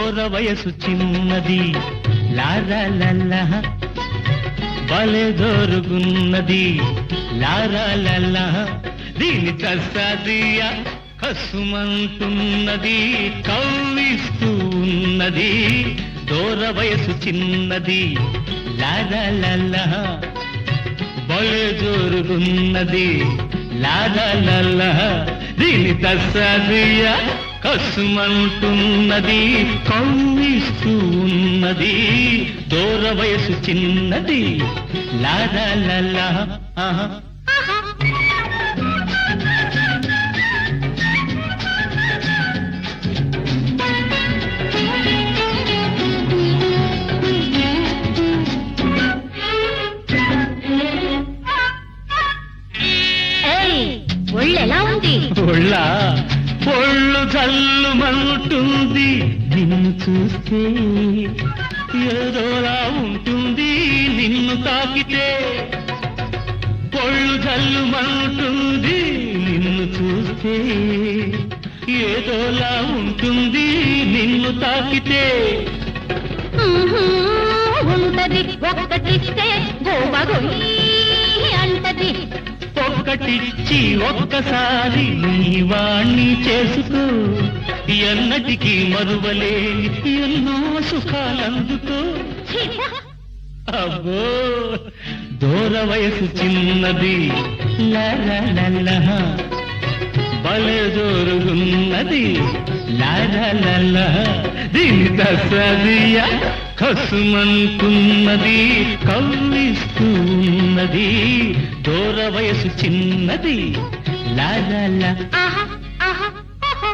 దూర వయసు చిన్నది లారా లల్లా బలే జోరుగున్నది లారా లల్లా దీని కసాదియా కసుమంటున్నది కవ్విస్తూ ఉన్నది దూర వయసు చిన్నది లారా లల్లా బలే జోరుగున్నది లాలా లల్లా దీని తస్సదియ కసుమంటున్నది కవ్విస్తూ ఉన్నది దూర వయసు చిన్నది లాలా లల్లా ఆహా ఏయ్ ఒళ్ళెలా ఉంది ఒళ్ళ ఒళ్ళు చల్లుమంటుంది నిన్ను చూస్తే ఏదోలా ఉంటుంది నిన్ను తాకితే ఒళ్ళు చల్లుమంటుంది నిన్ను చూస్తే ఏదోలా ఉంటుంది నిన్ను తాకితే ఉహూ, ఉంటది ఒక్కటిస్తే గోబగొయ్యి అంటది ఒక్కటిచ్చి ఒక్కసారి నీ వాణ్ణి చేసుకో ఎన్నటికీ మరువలేని ఎన్నో సుఖాలందుకో ఛీ, పో. అబ్బో దూర వయసు చిన్నది లలలల బలే జోరుగున్నది లలలల దీని దసదియ కసుమంటున్నది కవ్విస్తూ ఉన్నది దూర వయసు చిన్నది లలల ఆహా ఆహా ఆహా.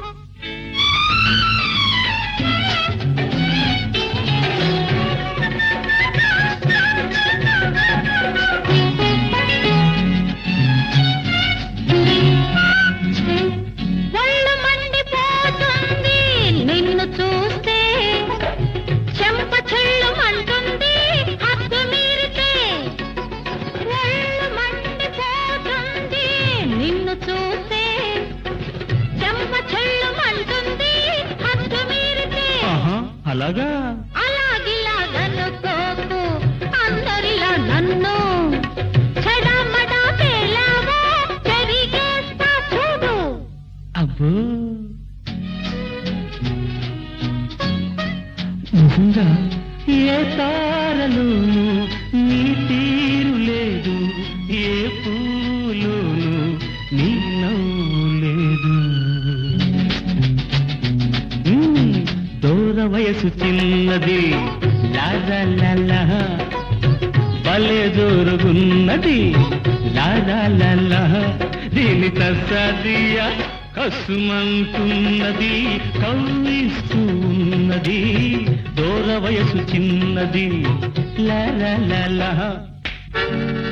ఒళ్ళు మండిపోతుంది నిన్ను చూస్తే చెంప చెల్లుమంటుంది హద్దు మీరితే ఒళ్ళు మండిపోతుంది నిన్ను చూస్తే చెంప చెల్లుమంటుంది హద్దు మీరితే ఆహా అలాగా అలాగిలాగనుకోకు అందరిలా నన్ను చెడమడా పేలావో చెరిగేస్తా చూడు అబ్బో నిజంగా ఏ తారలోను నీ తీరు లేదు ఏ పూలోను నీ నవ్వు లేదు ఉమ్, దూర వయసు చిన్నది లాలా లాలా భలే జోరుగున్నది లాలా లాలా దీని తసదియ కసుమంటున్నది కవ్విస్తూ ఉన్నది దూర వయసు చిన్నది లాలా లాలా